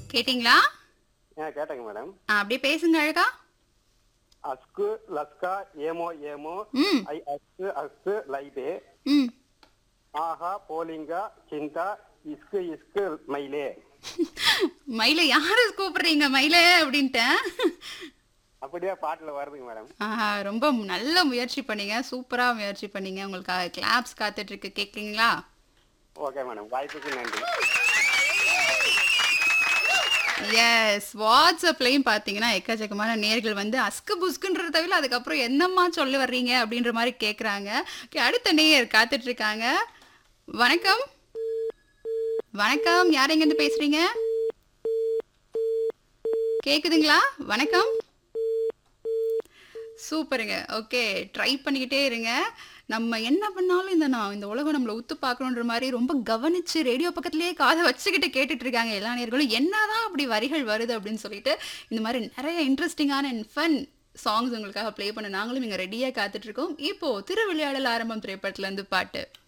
கேட்டிங்களா ஆ கேட்டேங்க மேடம் ஆ, அப்படியே பேசுங்க அழகா அஸ்கு லஸ்கா ஏமோ ஏமோ ம் ஐ அஸ்கு அஸ்கு லைபே ம் ஆஹா போலிங்கா சிந்தா இஸ்கு இஸ்கு மயிலே மயில யாரு கூப்பிடுறீங்க மயில அப்படின்ட்டேன் அப்படியே பாட்டுல வருதுங்க மேடம் ஆஹா ரொம்ப நல்ல முயற்சி பண்ணீங்க சூப்பரா முயற்சி பண்ணீங்க உங்களுக்கு கிளாப்ஸ் காத்துட்டு இருக்கு கேக்குறீங்களா ஓகே மேடம் வாய்ப்புக்கு நன்றி எஸ் வாட்ஸ்அப்லயும் பாத்தீங்கன்னா எக்கச்சக்கமான நேர்கள் வந்து அஸ்கு புஸ்குன்றத தவிர அதுக்கப்புறம் என்னம்மா சொல்ல வர்றீங்க அப்படின்ற மாதிரி கேக்குறாங்க Okay, அடுத்த நேயர் காத்துட்டு இருக்காங்க வணக்கம் வணக்கம் யார் எங்க இருந்து பேசுறீங்க கேக்குதுங்களா வணக்கம் சூப்பருங்க ஓகே ட்ரை பண்ணிக்கிட்டே இருங்க நம்ம என்ன பண்ணாலும் இந்த நான் இந்த உலகம் நம்மளை உத்து பார்க்கணுன்ற மாதிரி ரொம்ப கவனிச்சு ரேடியோ பக்கத்துலயே காதை வச்சுக்கிட்டு கேட்டுட்டு இருக்காங்க எல்லா நேர்களும் என்னதான் அப்படி வரிகள் வருது அப்படின்னு சொல்லிட்டு இந்த மாதிரி நிறைய இன்ட்ரெஸ்டிங்கான அண்ட் ஃபன் சாங்ஸ் உங்களுக்காக ப்ளே பண்ண நாங்களும் இங்கே ரெடியாக காத்துட்டு இருக்கோம் இப்போ திருவிளையாடல் ஆரம்பம் திரைப்படத்துல இருந்து பாட்டு